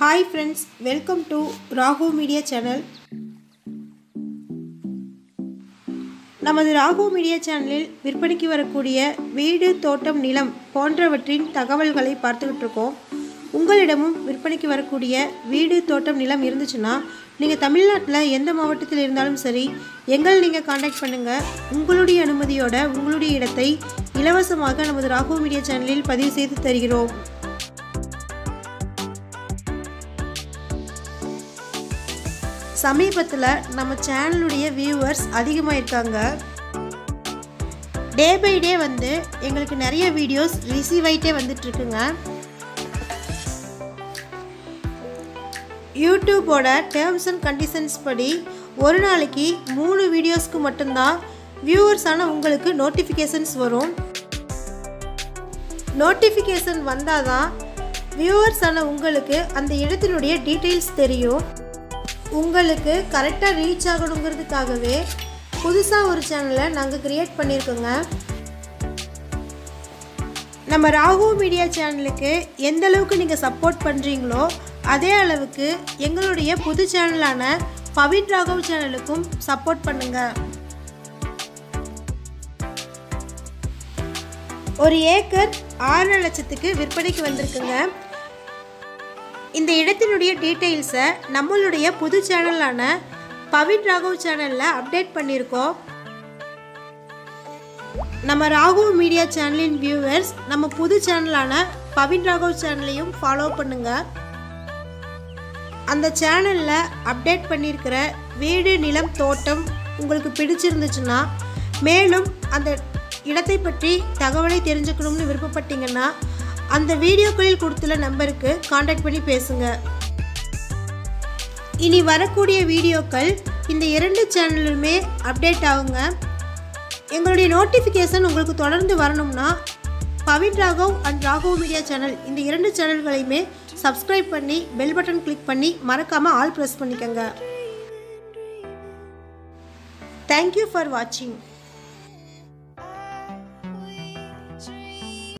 hi friends welcome to Ragu media channel நமது Ragu media சேனலில் விற்பனைக்கு வரக்கூடிய வீடு தோட்டம் நிலம் போன்றவற்றின் தகவல்களை பார்த்துக்கிட்டு இருக்கோம் உங்களிடமும் விற்பனைக்கு வரக்கூடிய வீடு தோட்டம் நிலம் இருந்துச்சுன்னா நீங்கள் தமிழ்நாட்டில் எந்த மாவட்டத்தில் இருந்தாலும் சரி எங்கள் நீங்கள் காண்டாக்ட் பண்ணுங்கள் உங்களுடைய அனுமதியோட உங்களுடைய இடத்தை இலவசமாக நமது ராகு மீடியா சேனலில் பதிவு செய்து தருகிறோம் சமீபத்தில் நம்ம சேனலுடைய வியூவர்ஸ் அதிகமாக இருக்காங்க டே பை டே வந்து எங்களுக்கு நிறைய வீடியோஸ் ரிசீவ் ஆகிட்டே வந்துட்டுருக்குங்க யூடியூப்போட டேர்ம்ஸ் அண்ட் கண்டிஷன்ஸ் படி ஒரு நாளைக்கு மூணு வீடியோஸ்க்கு மட்டும்தான் வியூவர்ஸான உங்களுக்கு நோட்டிஃபிகேஷன்ஸ் வரும் நோட்டிஃபிகேஷன் வந்தால் தான் வியூவர்ஸான உங்களுக்கு அந்த இடத்தினுடைய டீட்டெயில்ஸ் தெரியும் உங்களுக்கு கரெக்டாக ரீச் ஆகணுங்கிறதுக்காகவே புதுசாக ஒரு சேனலை நாங்கள் க்ரியேட் பண்ணியிருக்கோங்க நம்ம ராகு மீடியா சேனலுக்கு எந்த அளவுக்கு நீங்கள் சப்போர்ட் பண்ணுறீங்களோ அதே அளவுக்கு எங்களுடைய புது சேனலான பவின் ராகவ் சேனலுக்கும் சப்போர்ட் பண்ணுங்கள் ஒரு ஏக்கர் ஆறு லட்சத்துக்கு விற்பனைக்கு வந்திருக்குங்க இந்த இடத்தினுடைய டீட்டெயில்ஸை நம்மளுடைய புது சேனலான பவின் ராகவ் சேனலில் அப்டேட் பண்ணியிருக்கோம் நம்ம ராகு மீடியா சேனலின் வியூவர்ஸ் நம்ம புது சேனலான பவின் ராகவ் சேனலையும் ஃபாலோ பண்ணுங்கள் அந்த சேனலில் அப்டேட் பண்ணியிருக்கிற வீடு நிலம் தோட்டம் உங்களுக்கு பிடிச்சிருந்துச்சுன்னா மேலும் அந்த இடத்தை பற்றி தகவலை தெரிஞ்சுக்கணும்னு விருப்பப்பட்டீங்கன்னா அந்த வீடியோக்களில் கொடுத்துள்ள நம்பருக்கு காண்டாக்ட் பண்ணி பேசுங்க இனி வரக்கூடிய வீடியோக்கள் இந்த இரண்டு சேனலுமே அப்டேட் ஆகுங்க எங்களுடைய நோட்டிஃபிகேஷன் உங்களுக்கு தொடர்ந்து வரணும்னா Bavin Raghav and Raghav media channel இந்த இரண்டு சேனல்களையுமே சப்ஸ்கிரைப் பண்ணி பெல் பட்டன் கிளிக் பண்ணி மறக்காமல் ஆல் ப்ரெஸ் பண்ணிக்கோங்க தேங்க்யூ ஃபார் வாட்சிங்